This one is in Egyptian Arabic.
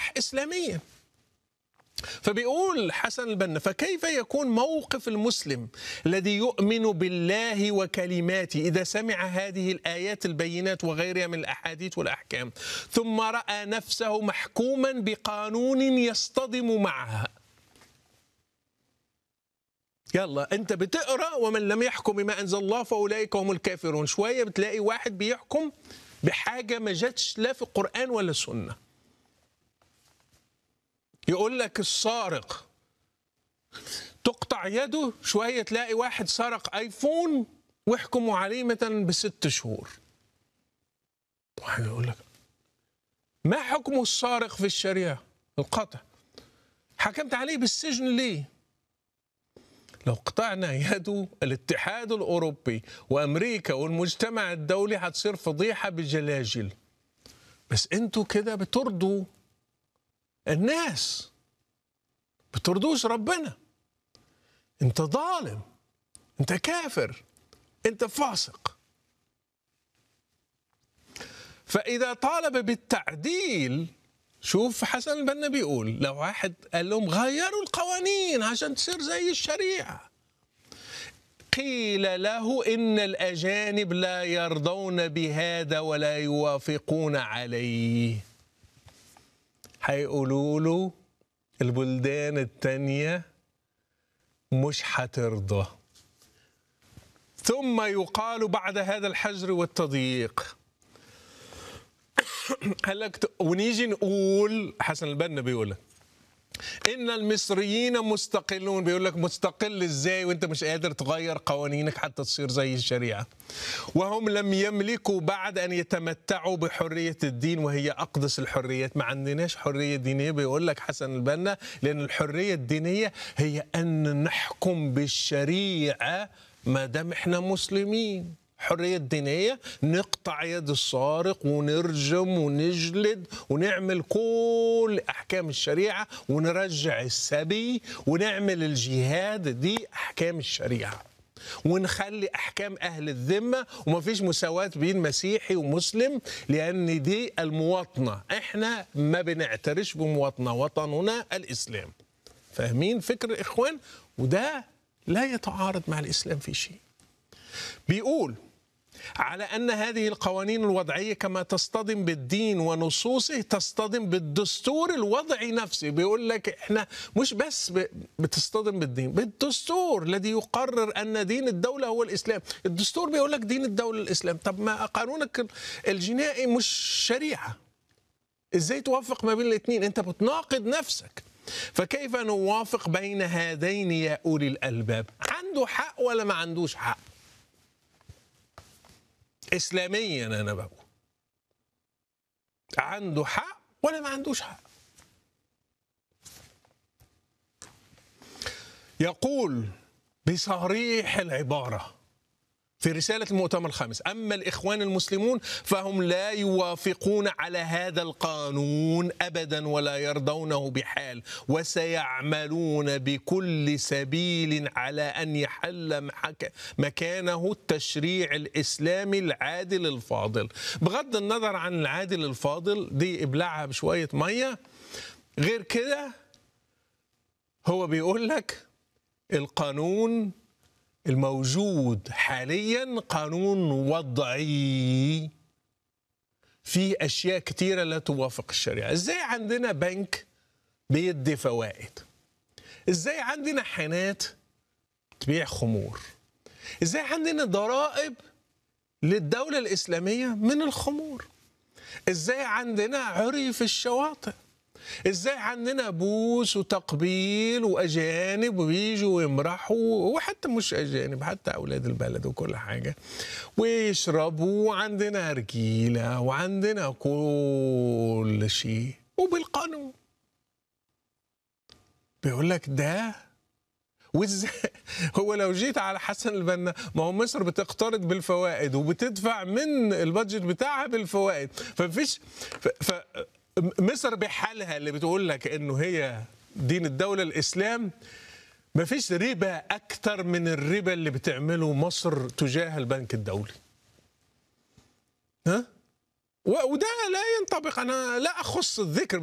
يصبح إسلاميا فبيقول حسن البنا فكيف يكون موقف المسلم الذي يؤمن بالله وكلماته إذا سمع هذه الآيات البينات وغيرها من الأحاديث والأحكام ثم رأى نفسه محكوما بقانون يصطدم معها يلا انت بتقرا ومن لم يحكم بما انزل الله فاولئك هم الكافرون شويه بتلاقي واحد بيحكم بحاجه ما جاتش لا في القران ولا السنه يقول لك السارق تقطع يده شويه تلاقي واحد سرق ايفون واحكموا عليه مثلا بست شهور واحد يقول لك ما حكم السارق في الشريعه القطع حكمت عليه بالسجن ليه لو قطعنا يده الاتحاد الاوروبي وامريكا والمجتمع الدولي هتصير فضيحه بجلاجل بس انتوا كده بترضوا الناس بترضوش ربنا انت ظالم انت كافر انت فاسق فاذا طالب بالتعديل شوف حسن البنا بيقول لو واحد قال لهم غيروا القوانين عشان تصير زي الشريعة قيل له إن الأجانب لا يرضون بهذا ولا يوافقون عليه هيقولوا له البلدان التانية مش هترضى ثم يقال بعد هذا الحجر والتضييق قال لك ونيجي نقول حسن البنا بيقول لك ان المصريين مستقلون بيقول لك مستقل ازاي وانت مش قادر تغير قوانينك حتى تصير زي الشريعه وهم لم يملكوا بعد ان يتمتعوا بحريه الدين وهي اقدس الحريات ما عندناش حريه دينيه بيقول لك حسن البنا لان الحريه الدينيه هي ان نحكم بالشريعه ما دام احنا مسلمين الحرية الدينية نقطع يد السارق ونرجم ونجلد ونعمل كل أحكام الشريعة ونرجع السبي ونعمل الجهاد دي أحكام الشريعة ونخلي أحكام أهل الذمة ومفيش مساواة بين مسيحي ومسلم لأن دي المواطنة إحنا ما بنعترش بمواطنة وطننا الإسلام فاهمين فكر الإخوان وده لا يتعارض مع الإسلام في شيء بيقول على ان هذه القوانين الوضعيه كما تصطدم بالدين ونصوصه تصطدم بالدستور الوضعي نفسه بيقول لك احنا مش بس بتصطدم بالدين بالدستور الذي يقرر ان دين الدوله هو الاسلام الدستور بيقول لك دين الدوله الاسلام طب ما قانونك الجنائي مش شريعه ازاي توافق ما بين الاثنين انت بتناقض نفسك فكيف نوافق بين هذين يا اولي الالباب عنده حق ولا ما عندوش حق اسلاميا انا بقول عنده حق ولا ما عندوش حق يقول بصريح العباره في رسالة المؤتمر الخامس أما الإخوان المسلمون فهم لا يوافقون على هذا القانون أبدا ولا يرضونه بحال وسيعملون بكل سبيل على أن يحل مكانه التشريع الإسلامي العادل الفاضل بغض النظر عن العادل الفاضل دي ابلعها بشوية مية غير كده هو بيقول لك القانون الموجود حاليا قانون وضعي في اشياء كثيره لا توافق الشريعه ازاي عندنا بنك بيدي فوائد ازاي عندنا حانات تبيع خمور ازاي عندنا ضرائب للدوله الاسلاميه من الخمور ازاي عندنا عري في الشواطئ ازاي عندنا بوس وتقبيل واجانب ويجوا ويمرحوا وحتى مش اجانب حتى اولاد البلد وكل حاجه ويشربوا وعندنا رجيله وعندنا كل شيء وبالقانون بيقول لك ده وازاي هو لو جيت على حسن البنا ما هو مصر بتقترض بالفوائد وبتدفع من البادجت بتاعها بالفوائد فمفيش ف... ف... مصر بحالها اللي بتقول لك انه هي دين الدولة الإسلام مفيش ربا أكتر من الربا اللي بتعمله مصر تجاه البنك الدولي ها وده لا ينطبق أنا لا أخص الذكر